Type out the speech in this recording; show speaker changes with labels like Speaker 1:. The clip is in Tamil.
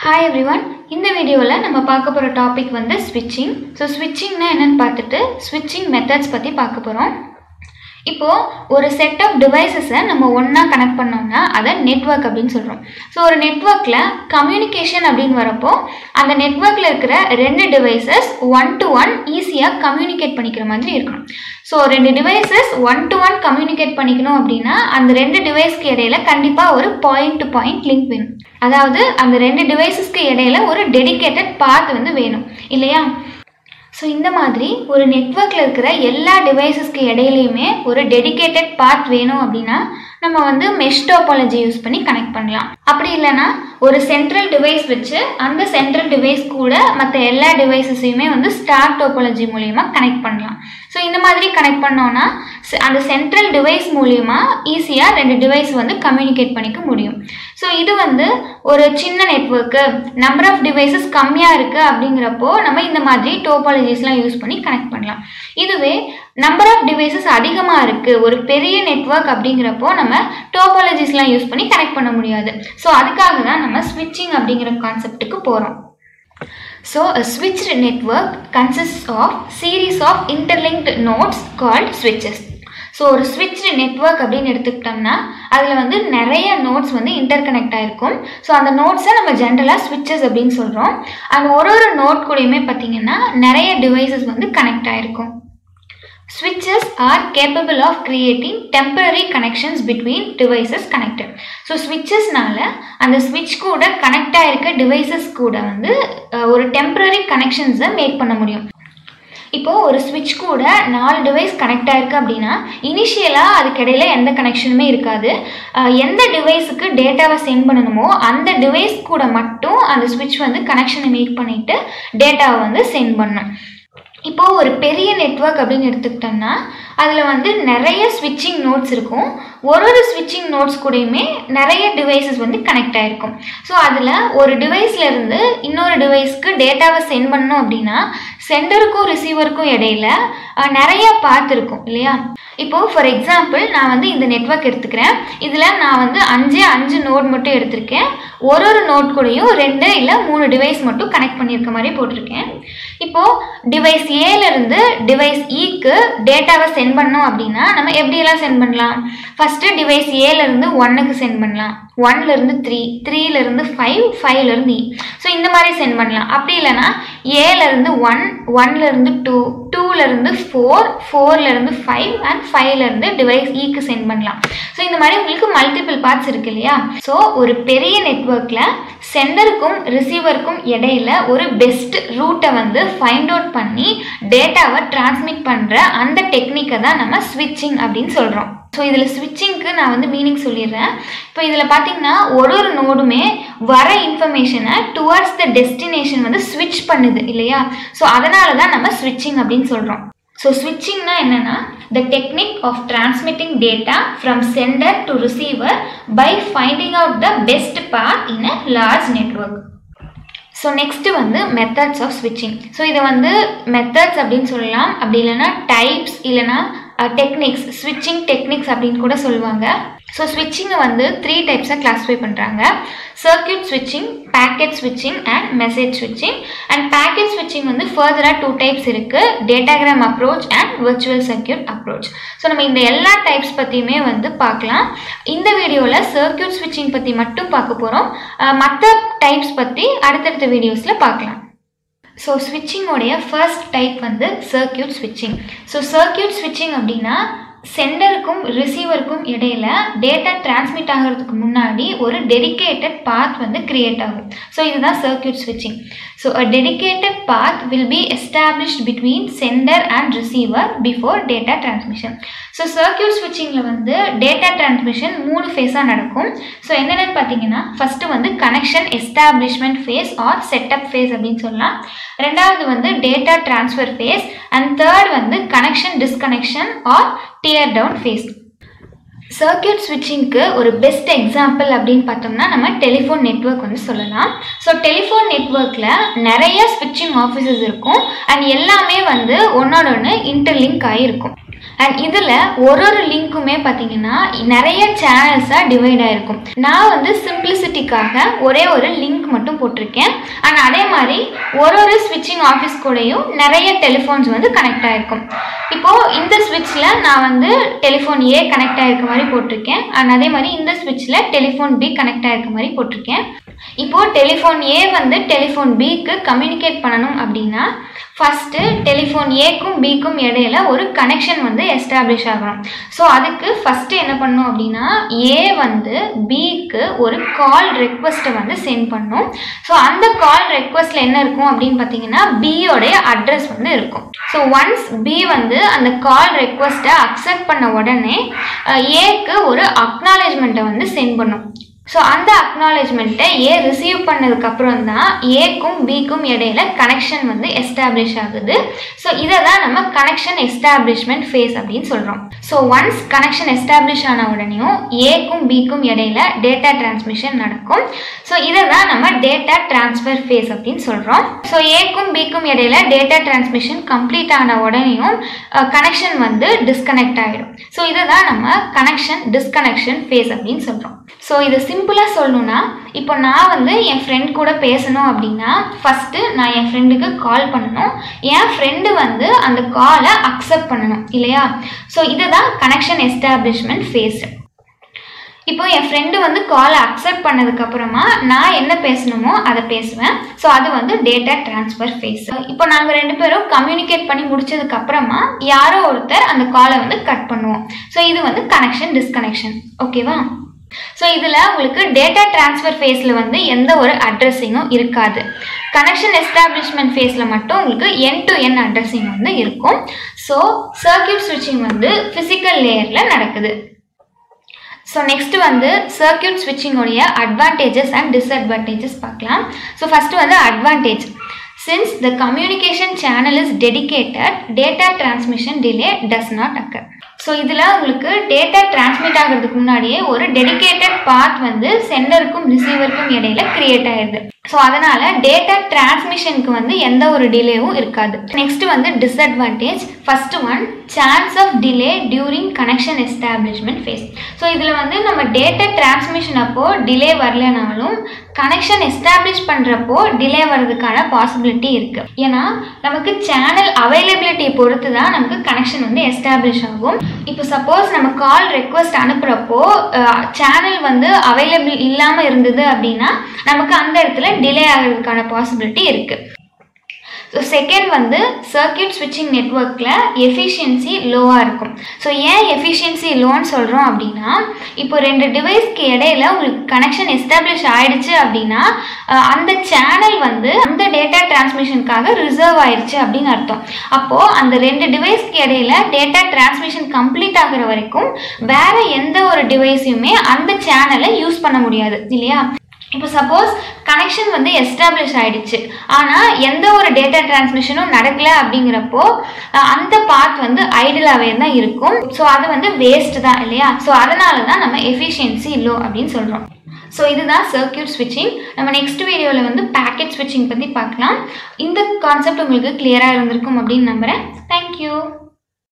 Speaker 1: ஹாய் எவ்ரிவன் இந்த வீடியோவில் நம்ம பார்க்க போகிற டாபிக் வந்து ஸ்விட்சிங் ஸோ ஸ்விட்சிங்னா என்னன்னு பார்த்துட்டு ஸ்விட்சிங் மெத்தட்ஸ் பற்றி பார்க்க போகிறோம் இப்போது ஒரு செட் ஆஃப் டிவைசஸை நம்ம ஒன்றா கனெக்ட் பண்ணோம்னா அதை நெட்வொர்க் அப்படின்னு சொல்கிறோம் ஸோ ஒரு நெட்வொர்க்கில் கம்யூனிகேஷன் அப்படின்னு வரப்போ அந்த நெட்வொர்க்கில் இருக்கிற ரெண்டு டிவைசஸ் ஒன் டு ஒன் ஈஸியாக கம்யூனிகேட் பண்ணிக்கிற மாதிரி இருக்கணும் ஸோ ரெண்டு devices one to one communicate பண்ணிக்கணும் அப்படின்னா அந்த ரெண்டு டிவைஸ்க்கு இடையில கண்டிப்பாக ஒரு பாயிண்ட் டு பாயிண்ட் லிங்க் வேணும் அதாவது அந்த ரெண்டு டிவைசஸ்க்கு இடையில ஒரு டெடிகேட்டட் பாத் வந்து வேணும் இல்லையா ஸோ இந்த மாதிரி ஒரு நெட்ஒர்க்கில் இருக்கிற எல்லா டிவைசஸ்க்கு இடையிலையுமே ஒரு டெடிகேட்டட் பாத் வேணும் அப்படின்னா நம்ம வந்து மெஷ் டோபாலஜி யூஸ் பண்ணி கனெக்ட் பண்ணலாம் அப்படி இல்லைன்னா ஒரு சென்ட்ரல் டிவைஸ் வச்சு அந்த சென்ட்ரல் டிவைஸ் கூட மற்ற எல்லா டிவைசஸையுமே வந்து ஸ்டார் டோபாலஜி மூலியமா கனெக்ட் பண்ணலாம் ஸோ இந்த மாதிரி கனெக்ட் பண்ணோன்னா அந்த சென்ட்ரல் டிவைஸ் மூலியமா ஈஸியாக ரெண்டு டிவைஸ் வந்து கம்யூனிகேட் பண்ணிக்க முடியும் ஸோ இது வந்து ஒரு சின்ன நெட்ஒர்க்கு நம்பர் ஆஃப் டிவைசஸ் கம்மியாக இருக்குது அப்படிங்கிறப்போ நம்ம இந்த மாதிரி டோபாலஜிஸ்லாம் யூஸ் பண்ணி கனெக்ட் பண்ணலாம் இதுவே நம்பர் ஆஃப் டிவைசஸ் அதிகமாக இருக்குது ஒரு பெரிய நெட்ஒர்க் அப்படிங்கிறப்போ நம்ம டோபாலஜிஸ்லாம் யூஸ் பண்ணி கனெக்ட் பண்ண முடியாது ஸோ அதுக்காக தான் நம்ம ஸ்விட்சிங் அப்படிங்கிற கான்செப்ட்டுக்கு போகிறோம் So a switched network consists of series of interlinked nodes called switches. So ஒரு ஸ்விட்ச் நெட்ஒர்க் அப்படின்னு எடுத்துக்கிட்டோம்னா அதில் வந்து நிறைய நோட்ஸ் வந்து இன்டர் கனெக்ட் ஆகிருக்கும் ஸோ அந்த நோட்ஸை நம்ம ஜென்ரலாக ஸ்விட்சஸ் அப்படின்னு சொல்கிறோம் அந்த ஒரு ஒரு நோட் கூடயுமே பார்த்தீங்கன்னா நிறைய டிவைசஸ் வந்து கனெக்ட் ஆகிருக்கும் Switches are capable of creating temporary connections between devices connected. So ஸ்விட்சஸ்னால அந்த ஸ்விட்ச் கூட கனெக்ட் ஆகிருக்க டிவைசஸ் கூட வந்து ஒரு டெம்பரரி கனெக்ஷன்ஸை மேக் பண்ண முடியும் இப்போது ஒரு ஸ்விட்ச் கூட நாலு டிவைஸ் கனெக்ட் ஆயிருக்கு அப்படின்னா இனிஷியலாக அதுக்கு இடையில எந்த கனெக்ஷனுமே இருக்காது எந்த டிவைஸுக்கு டேட்டாவை சென்ட் பண்ணணுமோ அந்த டிவைஸ் கூட மட்டும் அந்த ஸ்விட்ச் வந்து கனெக்ஷனை மேக் பண்ணிவிட்டு டேட்டாவை வந்து சென்ட் பண்ணும் இப்போது ஒரு பெரிய நெட்ஒர்க் அப்படின்னு எடுத்துக்கிட்டோம்னா அதில் வந்து நிறைய ஸ்விட்சிங் நோட்ஸ் இருக்கும் ஒரு ஒரு ஸ்விட்சிங் நோட்ஸ் கூடயுமே நிறைய டிவைசஸ் வந்து கனெக்ட் ஆகிருக்கும் ஸோ அதில் ஒரு டிவைஸ்லேருந்து இன்னொரு டிவைஸ்க்கு டேட்டாவை சென்ட் பண்ணணும் அப்படின்னா சென்டருக்கும் ரிசீவருக்கும் இடையில நிறைய பாத் இருக்கும் இல்லையா இப்போது ஃபார் எக்ஸாம்பிள் நான் வந்து இந்த நெட்ஒர்க் எடுத்துக்கிறேன் இதில் நான் வந்து அஞ்சு அஞ்சு நோட் மட்டும் எடுத்திருக்கேன் ஒரு ஒரு நோட் கூடயும் ரெண்டு இல்லை மூணு டிவைஸ் மட்டும் கனெக்ட் பண்ணியிருக்க மாதிரி போட்டிருக்கேன் இப்போது டிவைஸ் ஏலேருந்து டிவைஸ் இக்கு டேட்டாவை சென்ட் பண்ணோம் அப்படின்னா நம்ம எப்படியெல்லாம் சென்ட் பண்ணலாம் ஃபஸ்ட்டு டிவைஸ் ஏலேருந்து ஒன்னுக்கு சென்ட் பண்ணலாம் ஒன்லேருந்து த்ரீ த்ரீலேருந்து ஃபைவ் ஃபைவ்லேருந்து இ ஸோ இந்த மாதிரி சென்ட் பண்ணலாம் அப்படி இல்லைன்னா ஏலேருந்து ஒன் ஒன்லேருந்து டூ டூலேருந்து ஃபோர் ஃபோர்லேருந்து ஃபைவ் அண்ட் ஃபைவ்லேருந்து டிவைஸ் இக்கு சென்ட் பண்ணலாம் ஸோ இந்த மாதிரி உங்களுக்கு மல்டிபிள் பார்ட்ஸ் இருக்கு இல்லையா ஸோ ஒரு பெரிய நெட்ஒர்க்கில் சென்டருக்கும் ரிசீவருக்கும் இடையில ஒரு பெஸ்ட் ரூட்டை வந்து ஃபைண்ட் அவுட் பண்ணி டேட்டாவை டிரான்ஸ்மிட் பண்ணுற அந்த டெக்னிக்கை தான் நம்ம ஸ்விட்சிங் அப்படின்னு சொல்கிறோம் ஸோ இதில் ஸ்விட்சிங்க்கு நான் வந்து மீனிங் சொல்லிடுறேன் இப்போ இதில் பார்த்தீங்கன்னா ஒரு ஒரு நோடுமே வர இன்ஃபர்மேஷனை டுவர்ட்ஸ் த டெஸ்டினேஷன் வந்து ஸ்விட்ச் பண்ணுது இல்லையா ஸோ அதனால தான் நம்ம ஸ்விட்சிங் அப்படின்னு சொல்கிறோம் ஸோ ஸ்விட்சிங்னா என்னென்னா the technique of transmitting data from sender to receiver by finding out the best path in a large network so next வந்து மெத்தட்ஸ் ஆஃப் ஸ்விட்சிங் ஸோ இதை வந்து மெத்தட்ஸ் அப்படின்னு சொல்லலாம் அப்படி இல்லைன்னா டைப்ஸ் இல்லைன்னா டெக்னிக்ஸ் ஸ்விட்சிங் டெக்னிக்ஸ் அப்படின்னு கூட சொல்லுவாங்க ஸோ ஸ்விட்சிங்கை வந்து த்ரீ டைப்ஸாக கிளாஸிஃபை பண்ணுறாங்க சர்க்கியூட் ஸ்விட்சிங் பேக்கெட் ஸ்விட்சிங் அண்ட் மெசேஜ் ஸ்விட்சிங் அண்ட் பேக்கெட் ஸ்விட்சிங் வந்து ஃபர்தராக டூ டைப்ஸ் இருக்குது datagram approach and virtual circuit approach so நம்ம இந்த எல்லா டைப்ஸ் பற்றியுமே வந்து பார்க்கலாம் இந்த வீடியோவில் சர்க்கியூட் ஸ்விட்சிங் பற்றி மட்டும் பார்க்க போகிறோம் மற்ற டைப்ஸ் பற்றி அடுத்தடுத்த வீடியோஸில் பார்க்கலாம் ஸோ ஸ்விட்சிங்கோடைய ஃபர்ஸ்ட் டைப் வந்து சர்க்கியூட் ஸ்விட்சிங் ஸோ சர்க்கியூட் ஸ்விட்சிங் அப்படின்னா சென்டருக்கும் ரிசீவருக்கும் இடையில டேட்டா டிரான்ஸ்மிட் ஆகிறதுக்கு முன்னாடி ஒரு டெடிக்கேட்டட் பாத் வந்து கிரியேட் ஆகும் ஸோ இதுதான் சர்க்கியூட் ஸ்விட்சிங் so a dedicated path will be established between sender and receiver before data transmission so circuit ஸ்விட்சிங்கில் வந்து டேட்டா டிரான்ஸ்மிஷன் மூணு ஃபேஸாக நடக்கும் ஸோ என்னென்னு பார்த்தீங்கன்னா ஃபஸ்ட்டு வந்து connection establishment phase or setup phase அப்படின்னு சொல்லலாம் ரெண்டாவது வந்து data transfer phase and third வந்து connection disconnection or tear down phase circuit ஸ்விட்சிங்க்கு ஒரு பெஸ்ட் எக்ஸாம்பிள் அப்படின்னு பார்த்தோம்னா நம்ம டெலிஃபோன் நெட்ஒர்க் வந்து சொல்லலாம் ஸோ டெலிஃபோன் நெட்ஒர்க்கில் நிறைய ஸ்விட்சிங் ஆஃபீஸஸ் இருக்கும் அண்ட் எல்லாமே வந்து ஒன்னோட ஒன்று இன்டர்லிங்க் ஆகிருக்கும் அண்ட் இதில் ஒரு ஒரு லிங்க்குமே பார்த்தீங்கன்னா நிறைய சேனல்ஸாக டிவைட் ஆகிருக்கும் நான் வந்து சிம்பிளிசிட்டிக்காக ஒரே ஒரு லிங்க் மட்டும் போட்டிருக்கேன் அண்ட் அதே மாதிரி ஒரு ஒரு ஸ்விட்சிங் ஆஃபீஸ் கூடயும் நிறைய டெலிஃபோன்ஸ் வந்து கனெக்ட் ஆகிருக்கும் இப்போது இந்த ஸ்விட்சில் நான் வந்து டெலிஃபோன் ஏ கனெக்ட் ஆகிருக்க மாதிரி போட்டிருக்கேன் அண்ட் அதே மாதிரி இந்த ஸ்விட்சில் டெலிஃபோன் பி கனெக்ட் ஆகிருக்க மாதிரி போட்டிருக்கேன் இப்போது டெலிஃபோன் ஏ வந்து டெலிஃபோன் பிக்கு கம்யூனிகேட் பண்ணணும் அப்படின்னா ஃபஸ்ட்டு டெலிஃபோன் ஏக்கும் பிக்கும் இடையில ஒரு கனெக்ஷன் வந்து எஸ்டாப்ளிஷ் ஆகணும் ஸோ அதுக்கு ஃபஸ்ட்டு என்ன பண்ணும் அப்படின்னா ஏ வந்து பிக்கு ஒரு கால் ரெக்வஸ்ட்டை வந்து சென்ட் பண்ணும் ஸோ அந்த கால் ரெக்வஸ்ட்டில் என்ன இருக்கும் அப்படின்னு பார்த்தீங்கன்னா பியோடைய அட்ரஸ் வந்து இருக்கும் ஸோ ஒன்ஸ் பி வந்து அந்த கால் ரெக்வஸ்ட்டை அக்செப்ட் பண்ண உடனே ஏக்கு ஒரு அக்னாலேஜ்மெண்ட்டை வந்து சென்ட் பண்ணும் ஸோ அந்த அக்னாலேஜ்மெண்ட்டை ஏ ரிசீவ் பண்ணதுக்கப்புறம் தான் ஏக்கும் பிக்கும் இடையில கனெக்ஷன் வந்து எஸ்டாப்ளிஷ் ஆகுது ஸோ இதை தான் நம்ம கனெக்ஷன் எஸ்டாப்ளிஷ்மெண்ட் ஃபேஸ் அப்படின்னு சொல்கிறோம் ஸோ ஒன்ஸ் கனெக்ஷன் எஸ்டாப்ளிஷ் ஆன உடனேயும் ஏக்கும் பிக்கும் இடையில டேட்டா டிரான்ஸ்மிஷன் நடக்கும் ஸோ இதை தான் நம்ம டேட்டா டிரான்ஸ்ஃபர் ஃபேஸ் அப்படின்னு சொல்கிறோம் ஸோ ஏக்கும் பிக்கும் இடையில டேட்டா டிரான்ஸ்மிஷன் கம்ப்ளீட் ஆன உடனேயும் கனெக்ஷன் வந்து டிஸ்கனெக்ட் ஆகிடும் ஸோ இதை தான் நம்ம கனெக்ஷன் டிஸ்கனெக்ஷன் ஃபேஸ் அப்படின்னு சொல்கிறோம் ஸோ இது சிம்பிளாக சொல்லணும்னா இப்போ நான் வந்து என் ஃப்ரெண்ட் கூட பேசணும் அப்படின்னா ஃபஸ்ட்டு நான் என் ஃப்ரெண்டுக்கு கால் பண்ணணும் என் ஃப்ரெண்டு வந்து அந்த காலை அக்செப்ட் பண்ணணும் இல்லையா ஸோ இதுதான் கனெக்ஷன் எஸ்டாப்ளிஷ்மெண்ட் ஃபேஸ் இப்போ என் ஃப்ரெண்டு வந்து காலை அக்செப்ட் பண்ணதுக்கப்புறமா நான் என்ன பேசணுமோ அதை பேசுவேன் ஸோ அது வந்து டேட்டா டிரான்ஸ்ஃபர் ஃபேஸ் இப்போ நாங்கள் ரெண்டு பேரும் கம்யூனிகேட் பண்ணி முடிச்சதுக்கப்புறமா யாரோ ஒருத்தர் அந்த காலை வந்து கட் பண்ணுவோம் ஸோ இது வந்து கனெக்ஷன் டிஸ்கனெக்ஷன் ஓகேவா ஸோ இதில் உங்களுக்கு டேட்டா டிரான்ஸ்ஃபர் ஃபேஸில் வந்து எந்த ஒரு அட்ரஸிங்கும் இருக்காது கனெக்ஷன் எஸ்டாப்ளிஷ்மெண்ட் ஃபேஸில் மட்டும் உங்களுக்கு என் டு என் அட்ரஸிங் வந்து இருக்கும் ஸோ சர்க்கியூட் ஸ்விட்சிங் வந்து ஃபிசிக்கல் லேயரில் நடக்குது ஸோ நெக்ஸ்ட் வந்து சர்க்கியூட் ஸ்விட்சிங்கோடைய அட்வான்டேஜஸ் அண்ட் டிஸ்அட்வான்டேஜஸ் பார்க்கலாம் ஸோ ஃபஸ்ட்டு வந்து advantage since the communication channel is dedicated data transmission delay does not occur so இதில் உங்களுக்கு டேட்டா டிரான்ஸ்மிட் ஆகிறதுக்கு முன்னாடியே ஒரு டெடிகேட்டட் பாத் வந்து சென்டருக்கும் ரிசீவருக்கும் இடையில கிரியேட் ஆயிடுது ஸோ அதனால் டேட்டா டிரான்ஸ்மிஷனுக்கு வந்து எந்த ஒரு டிலேவும் இருக்காது நெக்ஸ்ட் வந்து disadvantage first one chance of delay during connection establishment phase so இதில் வந்து நம்ம டேட்டா டிரான்ஸ்மிஷன் அப்போ டிலே வரலனாலும் கனெக்ஷன் எஸ்டாப்ளிஷ் பண்ணுறப்போ டிலே வர்றதுக்கான பாசிபிலிட்டி இருக்குது ஏன்னா நமக்கு சேனல் அவைலபிலிட்டியை பொறுத்து தான் நமக்கு கனெக்ஷன் வந்து எஸ்டாப்ளிஷ் ஆகும் இப்போ சப்போஸ் நம்ம கால் ரெக்வஸ்ட் அனுப்புகிறப்போ சேனல் வந்து அவைலபிள் இல்லாமல் இருந்தது அப்படின்னா நமக்கு அந்த இடத்துல டிலே ஆகிறதுக்கான பாசிபிலிட்டி இருக்குது ஸோ செகண்ட் வந்து சர்க்கியூட் ஸ்விட்சிங் நெட்ஒர்க்கில் எஃபிஷியன்சி லோவாக இருக்கும் ஸோ ஏன் எஃபிஷியன்சி லோன்னு சொல்கிறோம் அப்படின்னா இப்போ ரெண்டு டிவைஸ்க்கு இடையில உங்களுக்கு கனெக்ஷன் எஸ்டாப்ளிஷ் ஆயிடுச்சு அப்படின்னா அந்த சேனல் வந்து அந்த டேட்டா டிரான்ஸ்மிஷனுக்காக ரிசர்வ் ஆயிடுச்சு அப்படின்னு அர்த்தம் அப்போது அந்த ரெண்டு டிவைஸ்க்கு இடையில டேட்டா டிரான்ஸ்மிஷன் கம்ப்ளீட் ஆகிற வரைக்கும் வேற எந்த ஒரு டிவைஸையுமே அந்த சேனலை யூஸ் பண்ண முடியாது இல்லையா இப்போ சப்போஸ் கனெக்ஷன் வந்து எஸ்டாப்ளிஷ் ஆயிடுச்சு ஆனால் எந்த ஒரு டேட்டா டிரான்ஸ்மிஷனும் நடக்கல அப்படிங்கிறப்போ அந்த பாத் வந்து ஐடியலாகவே தான் இருக்கும் ஸோ அது வந்து வேஸ்ட் தான் இல்லையா ஸோ அதனால தான் நம்ம எஃபிஷியன்சி லோ அப்படின்னு சொல்கிறோம் ஸோ இதுதான் சர்க்கியூட் ஸ்விட்சிங் நம்ம நெக்ஸ்ட் வீடியோவில் வந்து பேக்கெட் ஸ்விட்சிங் பற்றி பார்க்கலாம் இந்த கான்செப்ட் உங்களுக்கு கிளியராக இருந்திருக்கும் அப்படின்னு நம்புகிறேன் தேங்க்யூ